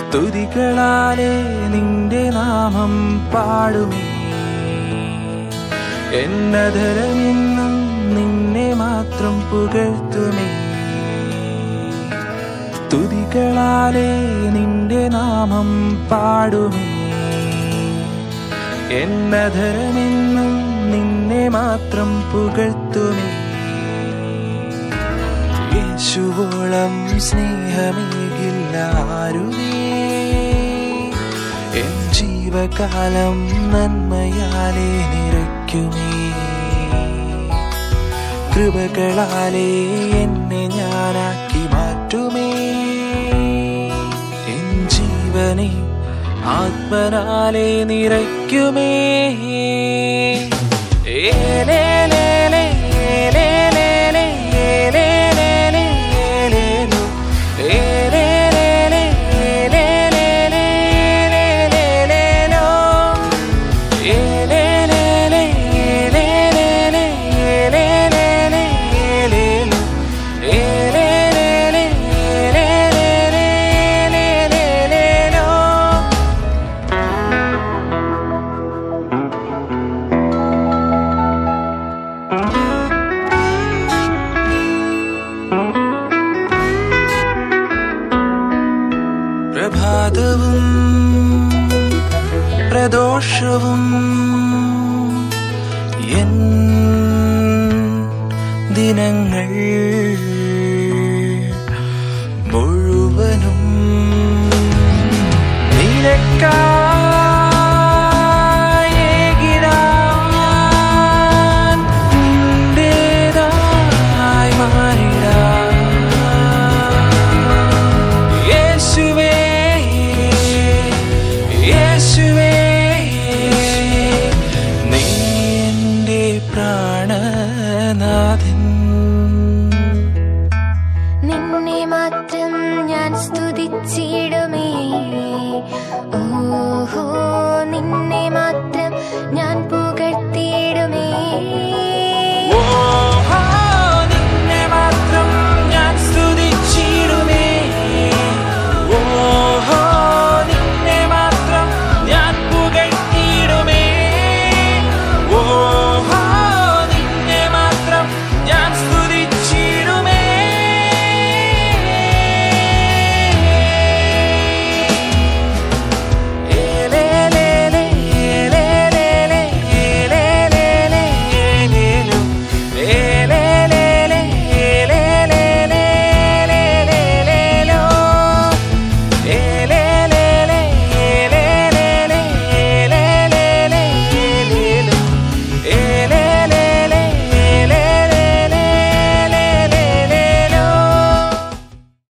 തുതികളാലെ നിന്റെ നാമം പാടുമേ എന്നധരമെന്നും നിന്നെ മാത്രം പുകഴ്ത്തുമേ തുതികളാലെ നിന്റെ നാമം പാടുമേ എന്നധരമെന്നും നിന്നെ മാത്രം പുകഴ്ത്തുമേ യേശുവോളം സ്നേഹമേകില്ല ആരുമേ എൻ ജീവകാലം നന്മയാലെ നിറയ്ക്കുമേ കൃപകളാലെ എന്നെ ഞാനാക്കി മാറ്റുമേ എൻ ജീവനെ ആത്മനാലെ നിറയ്ക്കുമേ ഏലേലേലേ, ഏലേലേലേ, ഏലേലേലേ, ഏലേലോ. ഏലേലേലേ, ഏലേലേലേ, ഏലേലേലോ. ഏലേലേലേ, ഏലേലേലേ, ഏലേലേലേ, ഏലേലോ. ഏലേലേലേ, ഏലേലേലേ, ഏലേലേലോ. പ്രഭാതവും പ്രദോഷവും എൻ ദിനങ്ങൾ മുഴുവനും നിനക്കാ